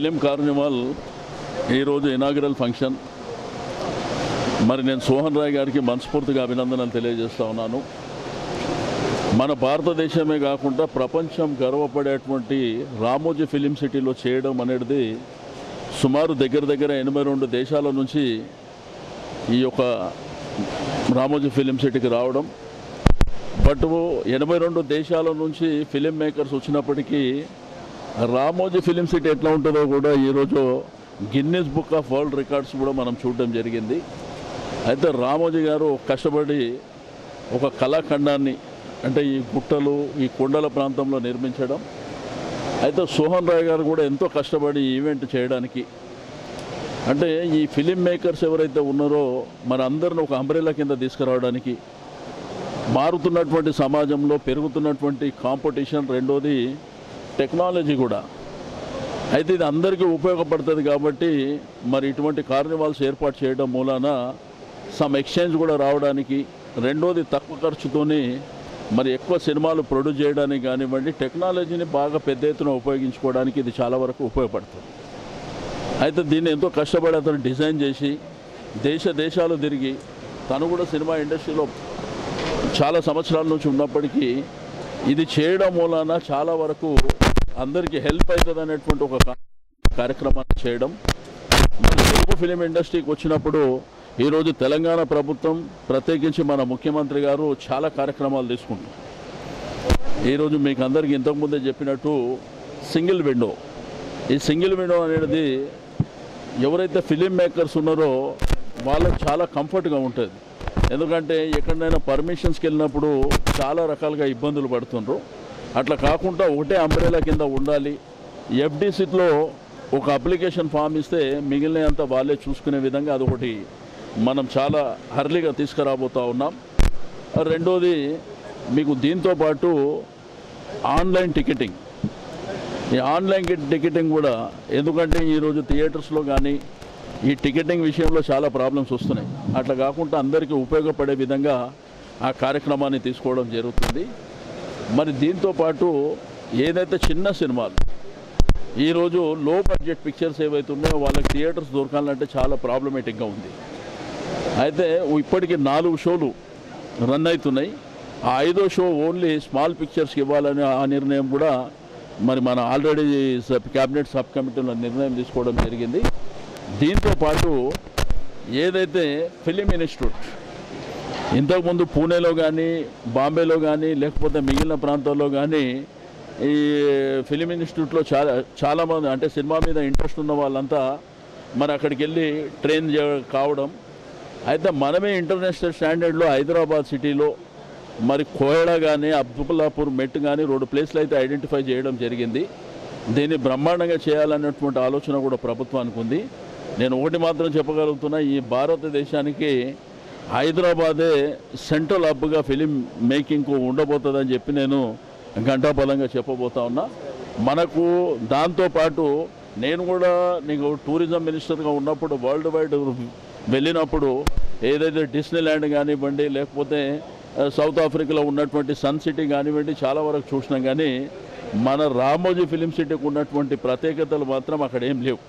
film carnival ఈరోజు inaugural function మరి నేను సోహన్ రాయ్ గారికి మనస్ఫూర్తిగా అభినందనలు తెలియజేస్తా ఉన్నాను మన భారతదేశమే కాకుండా ప్రపంచం గర్వపడేటువంటి రామోజీ ఫిలిం సిటీలో చేయడం అనేది సుమారు దగ్గర దగ్గర ఎనభై రెండు దేశాల నుంచి ఈ యొక్క రామోజీ ఫిలిం సిటీకి రావడం బట్ ఎనభై రెండు దేశాల నుంచి ఫిలిం మేకర్స్ వచ్చినప్పటికీ రామోజీ ఫిలిం సిటీ ఎట్లా ఉంటుందో కూడా ఈరోజు Guinness book of world records కూడా మనం చూడడం జరిగింది అయితే రామోజీ గారు కష్టపడి ఒక కళాఖండాన్ని అంటే ఈ గుట్టలు ఈ కొండల ప్రాంతంలో నిర్మించడం అయితే సోహన్ రాయ్ గారు కూడా ఎంతో కష్టపడి ఈ ఈవెంట్ చేయడానికి అంటే ఈ ఫిలిం మేకర్స్ ఎవరైతే ఉన్నారో మన అందరిని ఒక అంబ్రెలా కింద తీసుకురావడానికి మారుతున్నటువంటి సమాజంలో పెరుగుతున్నటువంటి కాంపిటీషన్ రెండోది టెక్నాలజీ కూడా అయితే ఇది అందరికీ ఉపయోగపడుతుంది కాబట్టి మరి ఇటువంటి కార్నివాల్స్ ఏర్పాటు చేయడం మూలాన సమ్ ఎక్స్చేంజ్ కూడా రావడానికి రెండోది తక్కువ ఖర్చుతోని మరి ఎక్కువ సినిమాలు ప్రొడ్యూస్ చేయడానికి కానివ్వండి టెక్నాలజీని బాగా పెద్ద ఎత్తున ఉపయోగించుకోవడానికి ఇది చాలా వరకు ఉపయోగపడుతుంది అయితే దీన్ని ఎంతో కష్టపడి అతను డిజైన్ చేసి దేశ దేశాలు తిరిగి తను కూడా సినిమా ఇండస్ట్రీలో చాలా సంవత్సరాల నుంచి ఉన్నప్పటికీ ఇది చేయడం మూలాన చాలా వరకు అందరికీ హెల్ప్ అవుతుంది అనేటువంటి ఒక కా- కార్యక్రమాన్ని చేయడం మన తెలుగు ఫిలిం ఇండస్ట్రీకి వచ్చినప్పుడు ఈరోజు తెలంగాణ ప్రభుత్వం ప్రత్యేకించి మన ముఖ్యమంత్రి గారు చాలా కార్యక్రమాలు తీసుకుంటారు ఈరోజు మీకు అందరికీ ఇంతకుముందే చెప్పినట్టు సింగిల్ విండో ఈ సింగిల్ విండో అనేది ఎవరైతే ఫిలిం మేకర్స్ ఉన్నారో వాళ్ళకి చాలా కంఫర్ట్గా ఉంటుంది ఎందుకంటే ఎక్కడైనా పర్మిషన్స్కి వెళ్ళినప్పుడు చాలా రకాలుగా ఇబ్బందులు పడుతుండ్రు అట్లా కాకుండా ఒకటే అంబ్రెలా కింద ఉండాలి ఎఫ్డిసిలో ఒక అప్లికేషన్ ఫామ్ ఇస్తే మిగిలినంత వాళ్ళే చూసుకునే విధంగా అదొకటి మనం చాలా హర్లీగా తీసుకురాబోతా ఉన్నాం రెండోది మీకు దీంతో పాటు ఆన్లైన్ టికెటింగ్ ఈ ఆన్లైన్ కి- టికెటింగ్ కూడా ఎందుకంటే ఈరోజు థియేటర్స్లో కానీ ఈ టికెటింగ్ విషయంలో చాలా ప్రాబ్లమ్స్ వస్తున్నాయి అట్లా కాకుండా అందరికీ ఉపయోగపడే విధంగా ఆ కార్యక్రమాన్ని తీసుకోవడం జరుగుతుంది మరి దీంతో పాటు ఏదైతే చిన్న సినిమాలు ఈరోజు లో బడ్జెట్ పిక్చర్స్ ఏవైతే ఉన్నాయో వాళ్ళకి థియేటర్స్ దొరకాలంటే చాలా ప్రాబ్లమేటిక్గా ఉంది అయితే ఇప్పటికి నాలుగు షోలు రన్ అవుతున్నాయి ఆ ఐదో షో ఓన్లీ స్మాల్ పిక్చర్స్కి ఇవ్వాలని ఆ నిర్ణయం కూడా మరి మన ఆల్రెడీ సబ్ క్యాబినెట్ సబ్ కమిటీలో నిర్ణయం తీసుకోవడం జరిగింది దీంతో పాటు ఏదైతే ఫిలిం ఇన్స్టిట్యూట్ ఇంతకుముందు పూణేలో కానీ బాంబేలో కానీ లేకపోతే మిగిలిన ప్రాంతాల్లో కానీ ఈ ఫిలిం ఇన్స్టిట్యూట్లో చాలా చాలామంది అంటే సినిమా మీద ఇంట్రెస్ట్ ఉన్న వాళ్ళంతా మరి అక్కడికి వెళ్ళి ట్రైన్ చే- కావడం అయితే మనమే ఇంటర్నేషనల్ స్టాండర్డ్లో హైదరాబాద్ సిటీలో మరి కోయడ కానీ అబ్దుల్లాపూర్ మెట్ కానీ రెండు ప్లేస్లు అయితే ఐడెంటిఫై చేయడం జరిగింది దీన్ని బ్రహ్మాండంగా చేయాలన్నటువంటి ఆలోచన కూడా ప్రభుత్వానికి ఉంది నేను ఒకటి మాత్రం చెప్పగలుగుతున్నా ఈ భారతదేశానికి హైదరాబాదే సెంట్రల్ హబ్గా ఫిలిం మేకింగ్కు ఉండబోతుందని చెప్పి నేను ఘంటాపలంగా చెప్పబోతా ఉన్నా మనకు దాంతోపాటు నేను కూడా నీకు టూరిజం మినిస్టర్గా ఉన్నప్పుడు వరల్డ్ వైడ్ వెళ్ళినప్పుడు ఏదైతే డిస్నీ ల్యాండ్ కానివ్వండి లేకపోతే ఆ, సౌత్ ఆఫ్రికాలో ఉన్నటువంటి సన్ సిటీ కానివ్వండి చాలా వరకు చూసినాం కానీ మన రామోజీ ఫిలిం సిటీకి ఉన్నటువంటి ప్రత్యేకతలు మాత్రం అక్కడ ఏం లేవు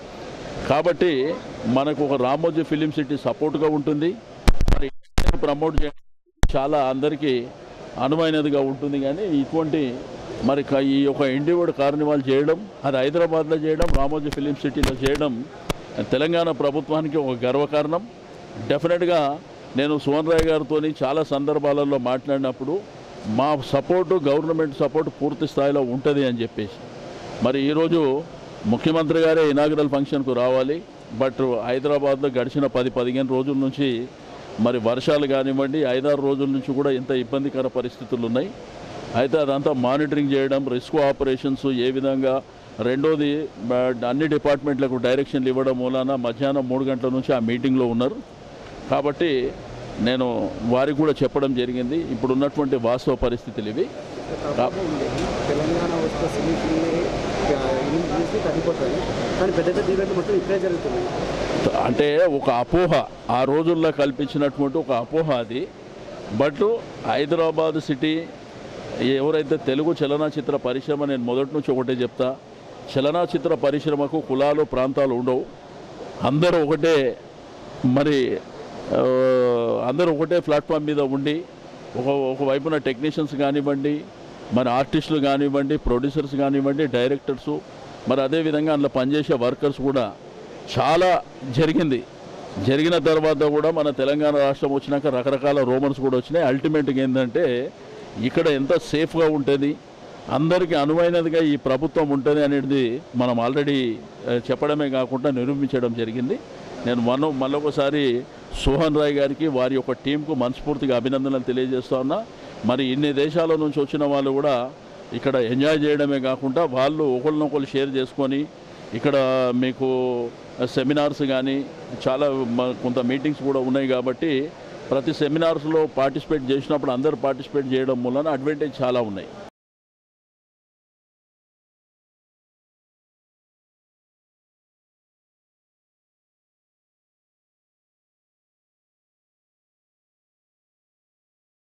కాబట్టి మనకు ఒక రామోజీ ఫిలిం సిటీ సపోర్ట్గా ఉంటుంది మరి ప్రమోట్ చేయడం చాలా అందరికీ అనువైనదిగా ఉంటుంది కానీ ఇటువంటి మరి క- ఈ యొక్క ఇండివిడ్ కార్నివాల్ చేయడం అది హైదరాబాద్లో చేయడం రామోజీ ఫిలిం సిటీలో చేయడం తెలంగాణ ప్రభుత్వానికి ఒక గర్వకారణం డెఫినెట్గా నేను సువన్ రాయ్ గారితో చాలా సందర్భాలలో మాట్లాడినప్పుడు మా సపోర్టు గవర్నమెంట్ సపోర్ట్ పూర్తి స్థాయిలో ఉంటుంది అని చెప్పేసి మరి ఈరోజు ముఖ్యమంత్రి గారే ఇనాగరల్ ఫంక్షన్కు రావాలి బట్ హైదరాబాద్లో గడిచిన పది పదిహేను రోజుల నుంచి మరి వర్షాలు కానివ్వండి ఐదారు రోజుల నుంచి కూడా ఎంత ఇబ్బందికర పరిస్థితులు ఉన్నాయి అయితే అదంతా మానిటరింగ్ చేయడం రిస్క్ ఆపరేషన్స్ ఏ విధంగా రెండోది మ, అన్ని డిపార్ట్మెంట్లకు డైరెక్షన్లు ఇవ్వడం మూలాన మధ్యాహ్నం మూడు గంటల నుంచి ఆ మీటింగ్లో ఉన్నారు కాబట్టి నేను వారికి కూడా చెప్పడం జరిగింది ఇప్పుడు ఉన్నటువంటి వాస్తవ పరిస్థితులు ఇవి ప్రభావం ఉంది తెలంగాణ వస్తే సినీ ఇండస్ట్రీ తగ్గిపోతుంది కానీ పెద్ద పెద్ద ఈవెంట్లు మొత్తం ఇక్కడే జరుగుతుంది అంటే ఒక అపోహ ఆ రోజుల్లో కల్పించినటువంటి ఒక అపోహ అది బట్ హైదరాబాద్ సిటీ ఎవరైతే తెలుగు చలనచిత్ర పరిశ్రమ నేను మొదటి నుంచి ఒకటే చెప్తా చలనచిత్ర పరిశ్రమకు కులాలు ప్రాంతాలు ఉండవు అందరూ ఒకటే మరి ఆ, అందరూ ఒకటే ప్లాట్ఫామ్ మీద ఉండి ఒక ఒక వైపున టెక్నీషియన్స్ కానివ్వండి మరి ఆర్టిస్టులు కానివ్వండి ప్రొడ్యూసర్స్ కానివ్వండి డైరెక్టర్సు మరి అదేవిధంగా అందులో పనిచేసే వర్కర్స్ కూడా చాలా జరిగింది జరిగిన తర్వాత కూడా మన తెలంగాణ రాష్ట్రం వచ్చినాక రకరకాల రోమన్స్ కూడా వచ్చినాయి అల్టిమేట్గా ఏంటంటే ఇక్కడ ఎంత సేఫ్గా ఉంటుంది అందరికీ అనువైనదిగా ఈ ప్రభుత్వం ఉంటుంది అనేది మనం ఆల్రెడీ ఆ, చెప్పడమే కాకుండా నిరూపించడం జరిగింది నేను మొన్న మళ్ళొకసారి సోహన్ రాయ్ గారికి వారి యొక్క టీంకు మనస్ఫూర్తిగా అభినందనలు తెలియజేస్తా ఉన్నా మరి ఇన్ని దేశాల నుంచి వచ్చిన వాళ్ళు కూడా ఇక్కడ ఎంజాయ్ చేయడమే కాకుండా వాళ్ళు ఒకరినొకరు షేర్ చేసుకొని ఇక్కడ మీకు సెమినార్స్ కానీ చాలా మ- కొంత మీటింగ్స్ కూడా ఉన్నాయి కాబట్టి ప్రతి సెమినార్స్లో పార్టిసిపేట్ చేసినప్పుడు అందరూ పార్టిసిపేట్ చేయడం వలన అడ్వాంటేజ్ చాలా ఉన్నాయి